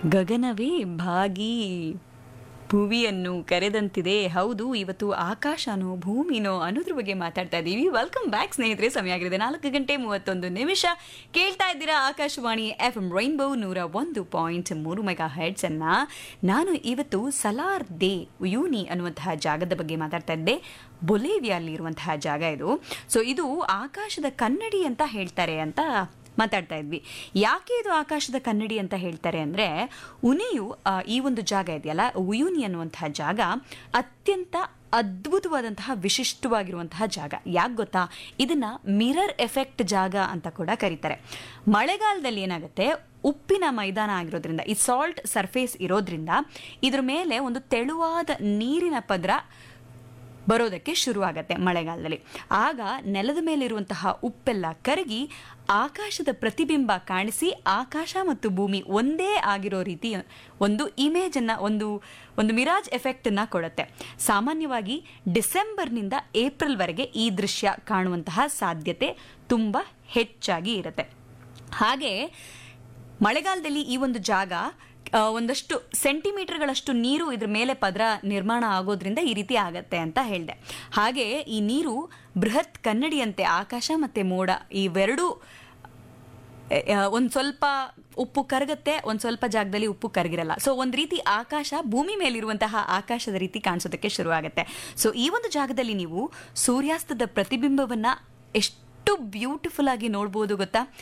ಗಗನವೇ ಭಾಗಿ ಭುವಿಯನ್ನು ಕರೆದಂತಿದೆ ಹೌದು ಇವತ್ತು ಆಕಾಶನೋ ಭೂಮಿನೋ ಅನ್ನೋದ್ರ ಬಗ್ಗೆ ಮಾತಾಡ್ತಾ ಇದ್ದೀವಿ ವೆಲ್ಕಮ್ ಬ್ಯಾಕ್ ಸ್ನೇಹಿತರೆ ಸಮಯ ಆಗಿದೆ ನಾಲ್ಕು ಗಂಟೆ ಮೂವತ್ತೊಂದು ನಿಮಿಷ ಕೇಳ್ತಾ ಇದ್ದೀರಾ ಆಕಾಶವಾಣಿ ಎಫ್ ಎಂ ರೈನ್ಬೋ ನೂರ ಒಂದು ಪಾಯಿಂಟ್ ಮೂರು ಮೆಗಾ ಹೆಡ್ಸ್ ಅನ್ನ ನಾನು ಇವತ್ತು ಸಲಾರ್ ದೇ ಯೂನಿ ಅನ್ನುವಂತಹ ಜಾಗದ ಬಗ್ಗೆ ಮಾತಾಡ್ತಾ ಇದ್ದೆ ಬೊಲೇವಿಯಲ್ಲಿ ಇರುವಂತಹ ಜಾಗ ಇದು ಸೊ ಇದು ಆಕಾಶದ ಕನ್ನಡಿ ಅಂತ ಹೇಳ್ತಾರೆ ಅಂತ ಮಾತಾಡ್ತಾ ಇದ್ವಿ ಯಾಕೆ ಇದು ಆಕಾಶದ ಕನ್ನಡಿ ಅಂತ ಹೇಳ್ತಾರೆ ಅಂದರೆ ಉನಿಯು ಆ, ಈ ಒಂದು ಜಾಗ ಇದೆಯಲ್ಲ ಉಯುನಿ ಅನ್ನುವಂತಹ ಜಾಗ ಅತ್ಯಂತ ಅದ್ಭುತವಾದಂತಹ ವಿಶಿಷ್ಟವಾಗಿರುವಂತಹ ಜಾಗ ಯಾಕೆ ಗೊತ್ತಾ ಇದನ್ನ ಮಿರರ್ ಎಫೆಕ್ಟ್ ಜಾಗ ಅಂತ ಕೂಡ ಕರೀತಾರೆ ಮಳೆಗಾಲದಲ್ಲಿ ಏನಾಗುತ್ತೆ ಉಪ್ಪಿನ ಮೈದಾನ ಆಗಿರೋದ್ರಿಂದ ಈ ಸಾಲ್ಟ್ ಸರ್ಫೇಸ್ ಇರೋದ್ರಿಂದ ಇದ್ರ ಮೇಲೆ ಒಂದು ತೆಳುವಾದ ನೀರಿನ ಪದರ ಬರೋದಕ್ಕೆ ಶುರುವಾಗತ್ತೆ ಮಳೆಗಾಲದಲ್ಲಿ ಆಗ ನೆಲದ ಮೇಲಿರುವಂತಹ ಉಪ್ಪೆಲ್ಲ ಕರಗಿ ಆಕಾಶದ ಪ್ರತಿಬಿಂಬ ಕಾಣಿಸಿ ಆಕಾಶ ಮತ್ತು ಭೂಮಿ ಒಂದೇ ಆಗಿರೋ ರೀತಿ ಒಂದು ಇಮೇಜನ್ನು ಒಂದು ಒಂದು ಮಿರಾಜ್ ಎಫೆಕ್ಟನ್ನು ಕೊಡುತ್ತೆ ಸಾಮಾನ್ಯವಾಗಿ ಡಿಸೆಂಬರ್ನಿಂದ ಏಪ್ರಿಲ್ವರೆಗೆ ಈ ದೃಶ್ಯ ಕಾಣುವಂತಹ ಸಾಧ್ಯತೆ ತುಂಬ ಹೆಚ್ಚಾಗಿ ಇರುತ್ತೆ ಹಾಗೆ ಮಳೆಗಾಲದಲ್ಲಿ ಈ ಒಂದು ಜಾಗ ಆ, ಒಂದಷ್ಟು ಸೆಂಟಿಮೀಟರ್ಗಳಷ್ಟು ನೀರು ಇದ್ರ ಮೇಲೆ ಪದರ ನಿರ್ಮಾಣ ಆಗೋದ್ರಿಂದ ಈ ರೀತಿ ಆಗತ್ತೆ ಅಂತ ಹೇಳಿದೆ ಹಾಗೆ ಈ ನೀರು ಬೃಹತ್ ಕನ್ನಡಿಯಂತೆ ಆಕಾಶ ಮತ್ತೆ ಮೋಡ ಇವೆರಡೂ ಒಂದು ಸ್ವಲ್ಪ ಉಪ್ಪು ಕರಗತ್ತೆ ಒಂದು ಸ್ವಲ್ಪ ಜಾಗದಲ್ಲಿ ಉಪ್ಪು ಕರಗಿರಲ್ಲ ಸೊ ಒಂದು ರೀತಿ ಆಕಾಶ ಭೂಮಿ ಮೇಲಿರುವಂತಹ ಆಕಾಶದ ರೀತಿ ಕಾಣಿಸೋದಕ್ಕೆ ಶುರುವಾಗುತ್ತೆ ಸೊ ಈ ಒಂದು ಜಾಗದಲ್ಲಿ ನೀವು ಸೂರ್ಯಾಸ್ತದ ಪ್ರತಿಬಿಂಬವನ್ನ ಎಷ್ಟು ಬ್ಯೂಟಿಫುಲ್ ಆಗಿ ನೋಡ್ಬೋದು ಗೊತ್ತಾ